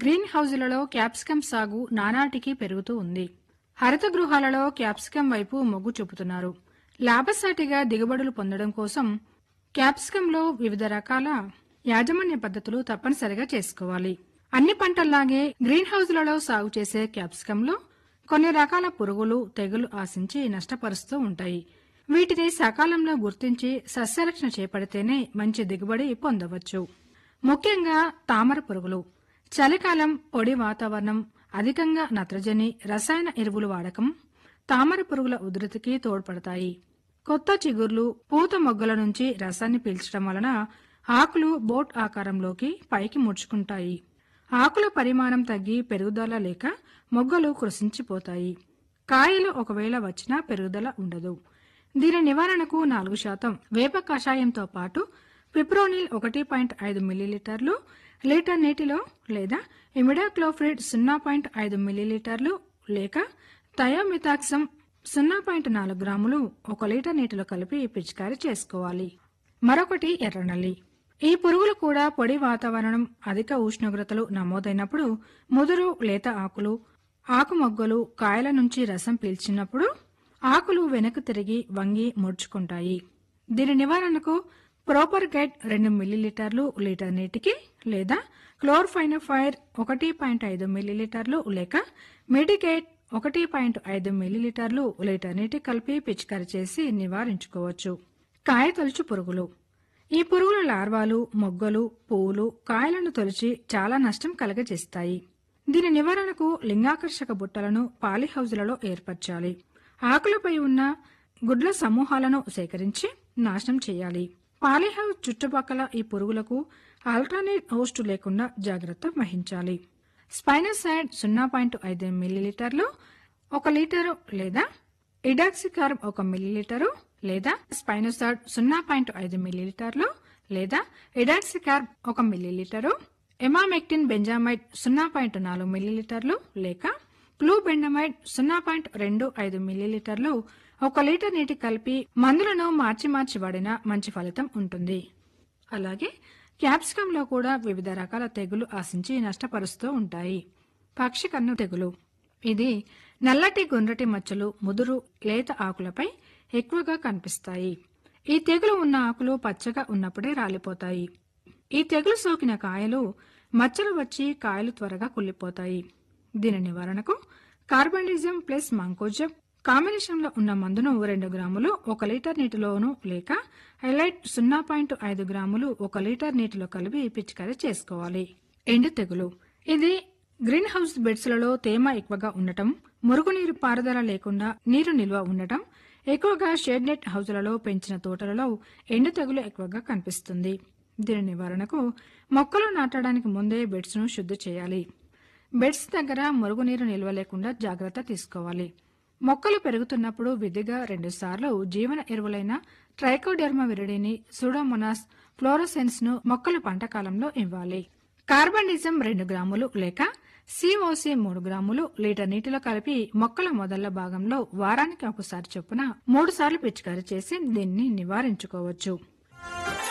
green హౌజులలో capsicum సాగు నానాటికి పెరుగుతూ ఉంది హరిత గృహాలలో క్యాప్సికం వైపు మొగ్గు చూపుతున్నారు లాభసాటిగా దిగుబడులు పొందడం కోసం క్యాప్సికంలో వివిధ రకాల యాజమాన్య పద్ధతులు తప్పనిసరిగా చేసుకోవాలి అన్ని పంటల్లాగే గ్రీన్ హౌజులలో సాగు చేసే క్యాప్సికంలో కొన్ని రకాల పురుగులు తెగులు ఆశించి నష్టపరుస్తూ ఉంటాయి వీటిని సకాలంలో గుర్తించి సస్యరక్షణ చేపడితేనే మంచి దిగుబడి పొందవచ్చు ముఖ్యంగా తామర పురుగులు చలికాలం పొడి వాతావరణం అధికంగా నత్రజని రసాయన ఎరువులు వాడకం తామర పురుగుల ఉధృతికి తోడ్పడతాయి కొత్త చిగుర్లు పూత మొగ్గల నుంచి రసాన్ని పీల్చడం వలన ఆకులు బోట్ ఆకారంలోకి పైకి ముడుచుకుంటాయి ఆకుల పరిమాణం తగ్గి పెరుగుదల లేక మొగ్గలు కృషించిపోతాయి కాయలు ఒకవేళ వచ్చినా పెరుగుదల ఉండదు దీని నివారణకు నాలుగు శాతం వేప కషాయంతో పాటు పిప్రోనిల్ ఒకటి పాయింట్ ఐదు మిల్లీలీటర్లు లీటర్ నీటిలో లేదా ఇమిడాక్లోఫ్రిడ్ సున్నా పాయింట్ ఐదు మిల్లీలీటర్లు లేక థయోమితాక్సమ్ సున్నా పాయింట్ నాలుగు గ్రాములు ఒక లీటర్ నీటిలో కలిపి పిచికారీ చేసుకోవాలి మరొకటి ఎర్రనల్లి ఈ పురుగులు కూడా పొడి వాతావరణం అధిక ఉష్ణోగ్రతలు నమోదైనప్పుడు ముదురు లేత ఆకులు ఆకు మొగ్గలు కాయల నుంచి రసం పీల్చినప్పుడు ఆకులు వెనక్కు తిరిగి వంగి ముడుచుకుంటాయి దీని నివారణకు ప్రోపర్ గైడ్ రెండు మిల్లీలీటర్లు లీటర్ నీటికి లేదా క్లోర్ఫైనఫైర్ ఒకటి పాయింట్ ఐదు మిల్లీలీటర్లు లేక మెడిగేట్ ఒకటి పాయింట్ ఐదు మిల్లీలీటర్లు లీటర్ నీటి కలిపి పిచికారి చేసి నివారించుకోవచ్చు కాయ తొలుచు పురుగులు ఈ పురుగుల లార్వాలు మొగ్గలు పువ్వులు కాయలను తొలిచి చాలా నష్టం కలగజేస్తాయి దీని నివారణకు లింగాకర్షక బుట్టలను పాలీహౌజులలో ఏర్పరచాలి ఆకులపై ఉన్న గుడ్ల సమూహాలను సేకరించి నాశనం చేయాలి పాలీహౌస్ చుట్టుపక్కల ఈ పురుగులకు ఆల్టర్నేట్ హోస్ట్ లేకుండా జాగ్రత్త వహించాలి స్పైనసైడ్ సున్నా పాయింట్ ఐదు మిల్లీలీటర్లు ఒక లీటరు లేదా ఇడాక్సికార్బ్ ఒక మిల్లీలీటరు లేదా స్పైనోసాడ్ సున్నా పాయింట్ ఐదు మిల్లీలీటర్లు లేదా ఇడాక్సికార్బ్ ఒక మిల్లీలీటరు ఎమామెక్టిన్ బెంజామైడ్ సున్నా పాయింట్ నాలుగు మిల్లీలీటర్లు లేక క్లూబెండమైడ్ సున్నా పాయింట్ రెండు ఐదు మిల్లీలీటర్లు ఒక లీటర్ నీటి కలిపి మందులను మార్చి మార్చి వాడినా మంచి ఫలితం ఉంటుంది అలాగే క్యాప్సికంలో కూడా వివిధ రకాల తెగులు ఆశించి నష్టపరుస్తూ ఉంటాయి పక్షి కన్ను తెగులు ఇది నల్లటి గుండ్రటి మచ్చలు ముదురు లేత ఆకులపై ఎక్కువగా కనిపిస్తాయి ఈ తెగులు ఉన్న ఆకులు పచ్చగా ఉన్నప్పుడే రాలిపోతాయి ఈ తెగులు సోకిన కాయలు మచ్చలు వచ్చి కాయలు త్వరగా కుళ్ళిపోతాయి దీని నివారణకు కార్బనిజం ప్లస్ మంకోజబ్ కాంబినేషన్లో ఉన్న మందును రెండు గ్రాములు ఒక లీటర్ నీటిలోను లేక హైలైట్ సున్నా పాయింట్ ఐదు గ్రాములు ఒక లీటర్ నీటిలో కలిపి పిచికారీ చేసుకోవాలి ఎండు తెగులు ఇది గ్రీన్ హౌస్ బెడ్స్లలో తేమ ఎక్కువగా ఉండటం మురుగునీరు పారుదల లేకుండా నీరు నిల్వ ఉండటం ఎక్కువగా షేడ్ నెట్ హౌజులలో పెంచిన తోటలలో ఎండు తెగులు ఎక్కువగా కనిపిస్తుంది దీని నివారణకు మొక్కలు నాటడానికి ముందే బెడ్స్ ను శుద్ధి చేయాలి బెడ్స్ దగ్గర మురుగునీరు నిల్వ లేకుండా జాగ్రత్త తీసుకోవాలి మొక్కలు పెరుగుతున్నప్పుడు విధిగా రెండుసార్లు జీవన ఎరువులైన ట్రైకోడెర్మా విరిడిని సూడోమోనాస్ ఫ్లోరోసెన్స్ ను మొక్కల పంట కాలంలో ఇవ్వాలి కార్బనిజం రెండు గ్రాములు లేక సిఓసి మూడు గ్రాములు లీటర్ నీటిలో కలిపి మొక్కల మొదళ్ల భాగంలో వారానికి ఒకసారి చొప్పున మూడు సార్లు పిచికారీ చేసి దీన్ని నివారించుకోవచ్చు